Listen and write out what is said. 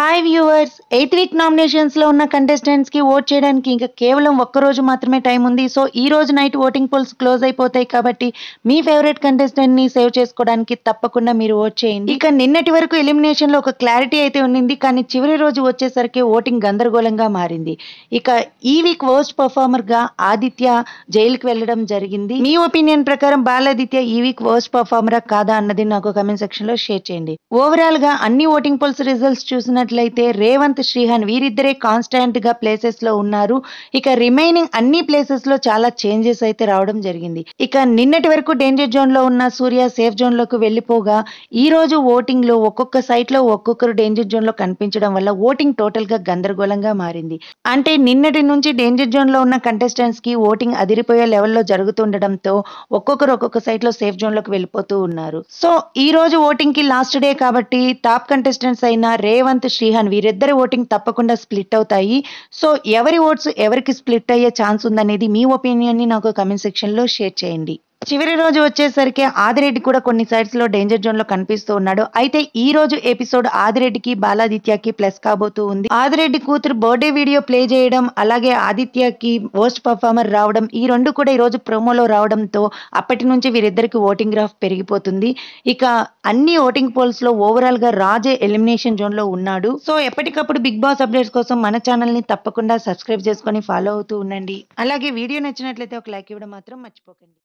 hi viewers eighth week nominations లో ఉన్న contestants కి ఓట్ చేయడానికి ఇంకా కేవలం ఒక్క రోజు మాత్రమే టైం ఉంది సో ఈ రోజు నైట్ ఓటింగ్ పోల్స్ క్లోజ్ అయిపోతాయి కాబట్టి మీ ఫేవరెట్ కంటెస్టెంట్ ని సేవ్ చేసుకోవడానికి తప్పకుండా మీరు ఓట్ చేయండి ఇక నిన్నటి వరకు ఎలిమినేషన్ లో ఒక క్లారిటీ అయితే ఉండింది కానీ చివరి రోజు వచ్చేసరికి ఓటింగ్ గందరగోళంగా మారింది ఇక ఈ వీక్ వర్స్ట్ పర్ఫార్మర్ గా ఆదిత్య జైలుకి వెళ్ళడం జరిగింది మీ ఒపీనియన్ ప్రకారం బాలాదిత్య ఈ వీక్ వర్స్ట్ పర్ఫార్మరా కాదా అన్నది నాకు కమెంట్ సెక్షన్ లో షేర్ చేయండి ఓవరాల్ గా అన్ని ఓటింగ్ పోల్స్ రిజల్ట్స్ చూసినట్లయితే రేవంత్ శ్రీహాన్ వీరిద్దరే కాన్స్టాంట్ గా ప్లేసెస్ లో ఉన్నారు ఇక రిమైనింగ్ అన్ని ప్లేసెస్ లో చాలా చేంజెస్ అయితే రావడం జరిగింది ఇక నిన్నటి వరకు డేంజర్ జోన్ లో ఉన్న సూర్య సేఫ్ జోన్ లోకి వెళ్ళిపోగా ఈ రోజు ఓటింగ్ లో ఒక్కొక్క సైట్ లో ఒక్కొక్కరు డేంజర్ జోన్ లో కనిపించడం వల్ల ఓటింగ్ టోటల్ గా గందరగోళంగా మారింది అంటే నిన్నటి నుంచి డేంజర్ జోన్ లో ఉన్న కంటెస్టెంట్స్ కి ఓటింగ్ అదిరిపోయే లెవెల్లో జరుగుతుండడంతో ఒక్కొక్కరు ఒక్కొక్క సైట్ లో సేఫ్ జోన్ లోకి వెళ్ళిపోతూ ఉన్నారు సో ఈ రోజు ఓటింగ్ కి లాస్ట్ డే కాబట్టి టాప్ కంటెస్టెంట్స్ అయిన రేవంత్ శ్రీహాన్ వీరిద్దరి ఓటింగ్ తప్పకుండా స్ప్లిట్ అవుతాయి సో ఎవరి ఓట్స్ ఎవరికి స్ప్లిట్ అయ్యే ఛాన్స్ ఉందనేది మీ ఒపీనియన్ ని నాకు కమెంట్ సెక్షన్ లో షేర్ చేయండి చివరి రోజు వచ్చేసరికి ఆదిరెడ్డి కూడా కొన్ని సైడ్స్ లో డేంజర్ జోన్ లో కనిపిస్తూ ఉన్నాడు అయితే ఈ రోజు ఎపిసోడ్ ఆదిరెడ్డికి బాలాదిత్యకి ప్లస్ కాబోతూ ఉంది ఆదిరెడ్డి కూతురు బర్త్డే వీడియో ప్లే చేయడం అలాగే ఆదిత్యకి వర్స్ట్ పర్ఫార్మర్ రావడం ఈ రెండు కూడా ఈ రోజు ప్రోమోలో రావడంతో అప్పటి నుంచి వీరిద్దరికి ఓటింగ్ గ్రాఫ్ పెరిగిపోతుంది ఇక అన్ని ఓటింగ్ పోల్స్ లో ఓవరాల్ గా రాజే ఎలిమినేషన్ జోన్ లో ఉన్నాడు సో ఎప్పటికప్పుడు బిగ్ బాస్ అప్డేట్స్ కోసం మన ఛానల్ ని తప్పకుండా సబ్స్క్రైబ్ చేసుకొని ఫాలో అవుతూ ఉండండి అలాగే వీడియో నచ్చినట్లయితే ఒక లైక్ ఇవ్వడం మాత్రం మర్చిపోకండి